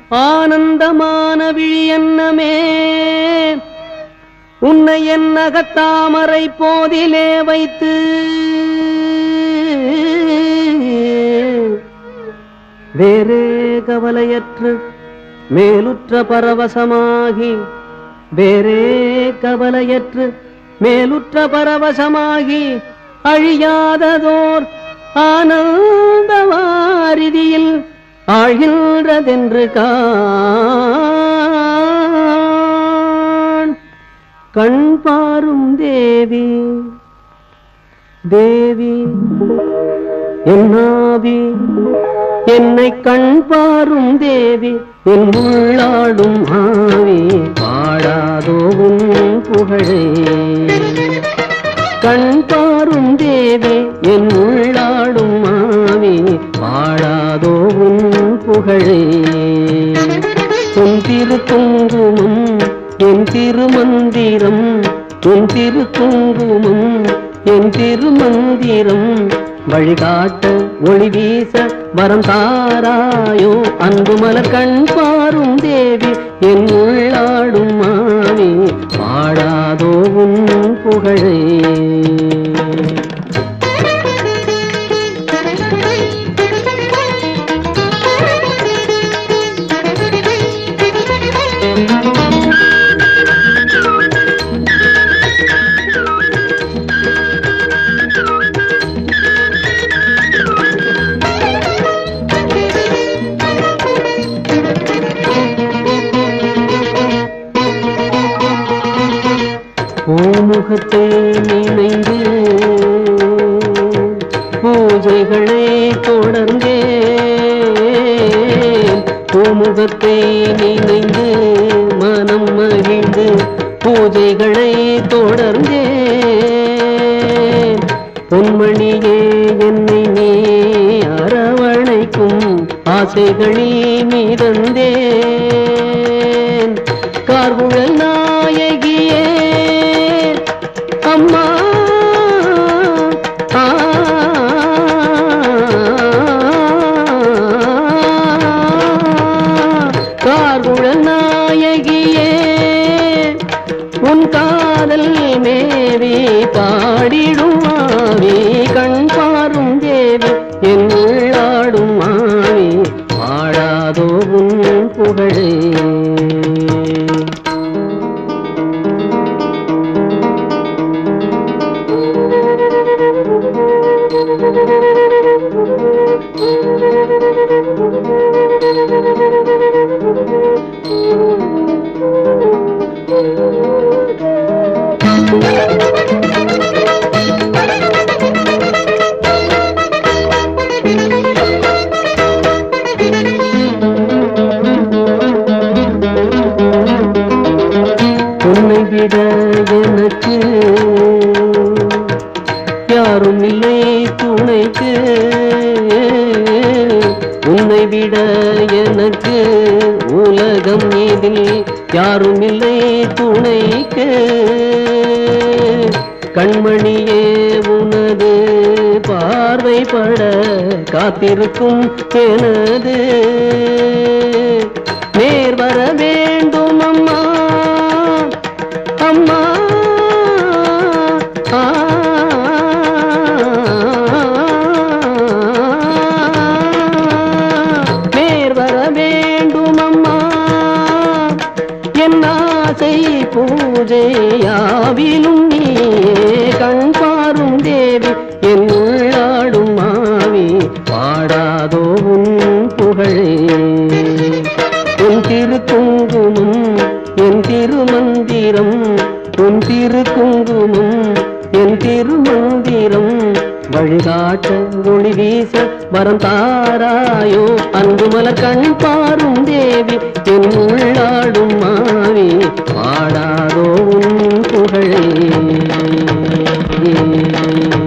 ஆனந்தமான விழி என்னமே உன்னை என் அகத்தாமரை போதிலே வைத்து வேறே கவலையற்று மேலுற்ற பரவசமாகி வேறே கவலையற்று மேலுற்ற பரவசமாகி அழியாததோர் ஆனந்த வாரிதியில் ஆழ்கின்றதென்று காண் கண் பாரும் தேவி தேவி என்னாவி என்னை கண் பாரும் தேவி என் உள்ளாடும் ஆவி பாடாதோ உன் புகழே கண் பாரும் தேவி என் உள்ளாடும் ஆவி பாடாதோ உன் புகழே உன் திரு குங்குமம் என் திருமந்திரம் உன் திரு குங்குமம் என் திருமந்திரம் வழிகாட்ட ஒளி வீச வரம் தாராயோ அன்பு மலர் கண் பாரும் தேவி என் உள்ளாடும் மாவி பாடாதோ உன் புகழே பூமுகத்தை நினைந்து பூஜைகளை தொடர்ந்தே பூமுகத்தை நினைந்து மனம் மகிழ்ந்து பூஜைகளை தொடர்ந்தே பொன்மணியே என்னை நீ அரவணைக்கும் ஆசைகளில் மீதந்தேன் கார்குழல் நாயகியே அம்மா ஆ, கார்குழல் நாயகியே உன் காதல் மேவி பாடிடும் ஆவி கண் பாரும் தேவி என் உள்ளாடும் ஆவி பாடாதோ உன் புகழே உன்னை விட எனக்கு யாரும் இல்லை துணைக்கு உன்னை விட எனக்கு உலகம் இதில் யாரும் இல்லை துணைக்கு கண்மணியே உனது பார்வைப்பட காத்திருக்கும் எனது நேர் வர வேண்டும் அம்மா அம்மா ஆ, நேர் வர வேண்டும் அம்மா என் ஆசை பூஜையாவிலும் நீயே கண் பாரும் தேவி என் உள்ளாடும் மாவி பாடாதோ உன் புகழே உன் திரு குங்குமம் என் திருமந்திரம் உன் திரு குங்குமம் என் திருமந்திரம் வழிகாட்ட ஒளி வீச வரம் தாராயோ அன்பு மலர் கண் பாரும் தேவி என் உள்ளாடும் மாவி பாடாதோ உன் புகழே